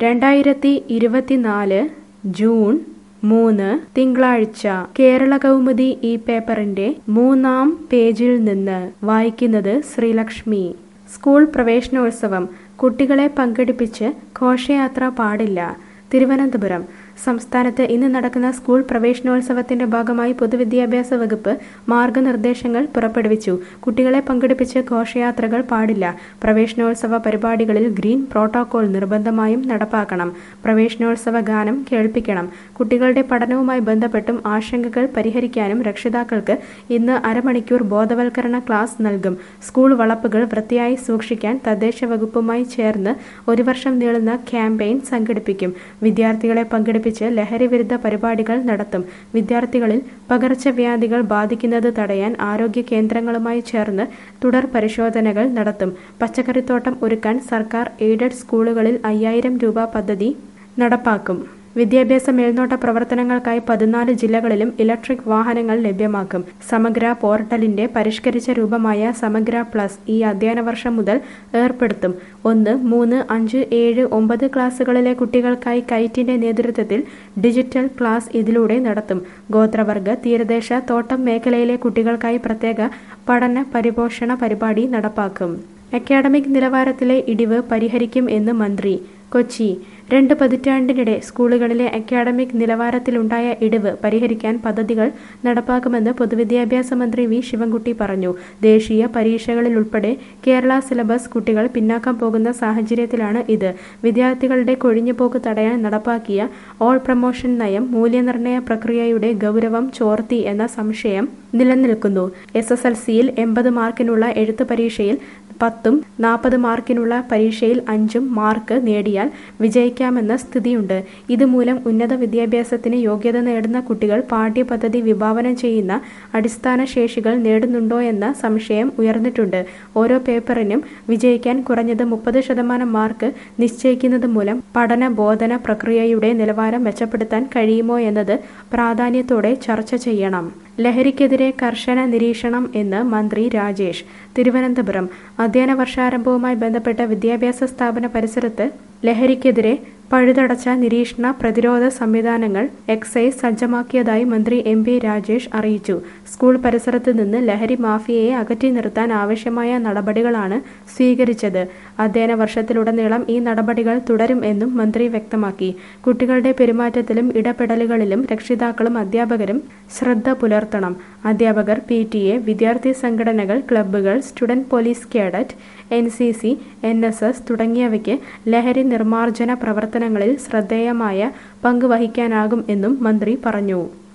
രണ്ടായിരത്തി ഇരുപത്തിനാല് ജൂൺ മൂന്ന് തിങ്കളാഴ്ച കേരള കൗമുദി ഈ പേപ്പറിന്റെ മൂന്നാം പേജിൽ നിന്ന് വായിക്കുന്നത് ശ്രീലക്ഷ്മി സ്കൂൾ പ്രവേശനോത്സവം കുട്ടികളെ പങ്കെടുപ്പിച്ച് ഘോഷയാത്ര പാടില്ല തിരുവനന്തപുരം സംസ്ഥാനത്ത് ഇന്ന് നടക്കുന്ന സ്കൂൾ പ്രവേശനോത്സവത്തിന്റെ ഭാഗമായി പൊതുവിദ്യാഭ്യാസ വകുപ്പ് മാർഗനിർദ്ദേശങ്ങൾ പുറപ്പെടുവിച്ചു കുട്ടികളെ പങ്കെടുപ്പിച്ച് ഘോഷയാത്രകൾ പാടില്ല പ്രവേശനോത്സവ പരിപാടികളിൽ ഗ്രീൻ പ്രോട്ടോകോൾ നിർബന്ധമായും നടപ്പാക്കണം പ്രവേശനോത്സവ ഗാനം കേൾപ്പിക്കണം കുട്ടികളുടെ പഠനവുമായി ബന്ധപ്പെട്ടും ആശങ്കകൾ പരിഹരിക്കാനും രക്ഷിതാക്കൾക്ക് ഇന്ന് അരമണിക്കൂർ ബോധവൽക്കരണ ക്ലാസ് നൽകും സ്കൂൾ വളപ്പുകൾ വൃത്തിയായി സൂക്ഷിക്കാൻ തദ്ദേശ വകുപ്പുമായി ചേർന്ന് ഒരു വർഷം നീളുന്ന ക്യാമ്പയിൻ സംഘടിപ്പിക്കും വിദ്യാർത്ഥികളെ പങ്കെടുപ്പിച്ച് ലഹരി വിരുദ്ധ പരിപാടികൾ നടത്തും വിദ്യാർത്ഥികളിൽ പകർച്ചവ്യാധികൾ ബാധിക്കുന്നത് തടയാൻ ആരോഗ്യ കേന്ദ്രങ്ങളുമായി ചേർന്ന് തുടർ പരിശോധനകൾ നടത്തും പച്ചക്കറിത്തോട്ടം ഒരുക്കാൻ സർക്കാർ എയ്ഡഡ് സ്കൂളുകളിൽ അയ്യായിരം രൂപ പദ്ധതി നടപ്പാക്കും വിദ്യാഭ്യാസ മേൽനോട്ട പ്രവർത്തനങ്ങൾക്കായി പതിനാല് ജില്ലകളിലും ഇലക്ട്രിക് വാഹനങ്ങൾ ലഭ്യമാക്കും സമഗ്ര പോർട്ടലിന്റെ പരിഷ്കരിച്ച രൂപമായ സമഗ്ര പ്ലസ് ഈ അധ്യയന വർഷം മുതൽ ഏർപ്പെടുത്തും ഒന്ന് മൂന്ന് അഞ്ച് ഏഴ് ഒമ്പത് ക്ലാസ്സുകളിലെ കുട്ടികൾക്കായി കൈറ്റിന്റെ നേതൃത്വത്തിൽ ഡിജിറ്റൽ ക്ലാസ് ഇതിലൂടെ നടത്തും ഗോത്രവർഗ തീരദേശ തോട്ടം മേഖലയിലെ കുട്ടികൾക്കായി പ്രത്യേക പഠന പരിപോഷണ പരിപാടി നടപ്പാക്കും അക്കാഡമിക് നിലവാരത്തിലെ ഇടിവ് പരിഹരിക്കും എന്ന് മന്ത്രി കൊച്ചി രണ്ട് പതിറ്റാണ്ടിനിടെ സ്കൂളുകളിലെ അക്കാഡമിക് നിലവാരത്തിലുണ്ടായ ഇടിവ് പരിഹരിക്കാൻ പദ്ധതികൾ നടപ്പാക്കുമെന്ന് പൊതുവിദ്യാഭ്യാസ മന്ത്രി വി ശിവൻകുട്ടി പറഞ്ഞു ദേശീയ പരീക്ഷകളിലുൾപ്പെടെ കേരള സിലബസ് കുട്ടികൾ പിന്നാക്കം പോകുന്ന സാഹചര്യത്തിലാണ് ഇത് വിദ്യാർത്ഥികളുടെ കൊഴിഞ്ഞുപോക്ക് തടയാൻ നടപ്പാക്കിയ ഓൾ പ്രൊമോഷൻ നയം മൂല്യനിർണ്ണയ പ്രക്രിയയുടെ ഗൗരവം ചോർത്തി എന്ന സംശയം നിലനിൽക്കുന്നു എസ് എസ് എൽ സിയിൽ എൺപത് മാർക്കിനുള്ള എഴുത്ത് പരീക്ഷയിൽ പത്തും നാൽപ്പത് മാർക്കിനുള്ള പരീക്ഷയിൽ അഞ്ചും മാർക്ക് നേടിയാൽ വിജയിക്കാമെന്ന സ്ഥിതിയുണ്ട് ഇതുമൂലം ഉന്നത വിദ്യാഭ്യാസത്തിന് യോഗ്യത നേടുന്ന കുട്ടികൾ പാഠ്യപദ്ധതി വിഭാവനം ചെയ്യുന്ന അടിസ്ഥാന ശേഷികൾ നേടുന്നുണ്ടോ എന്ന സംശയം ഉയർന്നിട്ടുണ്ട് ഓരോ പേപ്പറിനും വിജയിക്കാൻ കുറഞ്ഞത് മുപ്പത് ശതമാനം മാർക്ക് നിശ്ചയിക്കുന്നത് മൂലം പഠന ബോധന പ്രക്രിയയുടെ നിലവാരം മെച്ചപ്പെടുത്താൻ കഴിയുമോ എന്നത് പ്രാധാന്യത്തോടെ ചർച്ച ചെയ്യണം ലഹരിക്കെതിരെ കർശന നിരീക്ഷണം എന്ന് മന്ത്രി രാജേഷ് തിരുവനന്തപുരം അധ്യയന വർഷാരംഭവുമായി ബന്ധപ്പെട്ട വിദ്യാഭ്യാസ സ്ഥാപന പരിസരത്ത് ലഹരിക്കെതിരെ പഴുതടച്ച നിരീക്ഷണ പ്രതിരോധ സംവിധാനങ്ങൾ എക്സൈസ് സജ്ജമാക്കിയതായി മന്ത്രി എം പി രാജേഷ് അറിയിച്ചു സ്കൂൾ പരിസരത്ത് നിന്ന് ലഹരി മാഫിയയെ അകറ്റി നിർത്താൻ ആവശ്യമായ നടപടികളാണ് സ്വീകരിച്ചത് അധ്യയന വർഷത്തിലുടനീളം ഈ നടപടികൾ തുടരും എന്നും മന്ത്രി വ്യക്തമാക്കി കുട്ടികളുടെ പെരുമാറ്റത്തിലും ഇടപെടലുകളിലും രക്ഷിതാക്കളും അധ്യാപകരും ശ്രദ്ധ പുലർത്തണം അധ്യാപകർ പി ടി എ വിദ്യാർത്ഥി സംഘടനകൾ ക്ലബ്ബുകൾ student police cadet N C C N S S തുടങ്ങിയവയ്ക്ക് ലഹരി നിർമ്മാർജ്ജന പ്രവർത്തനങ്ങളിൽ ശ്രദ്ധേയമായ പങ്ക് വഹിക്കാനാകും എന്നും മന്ത്രി പറഞ്ഞു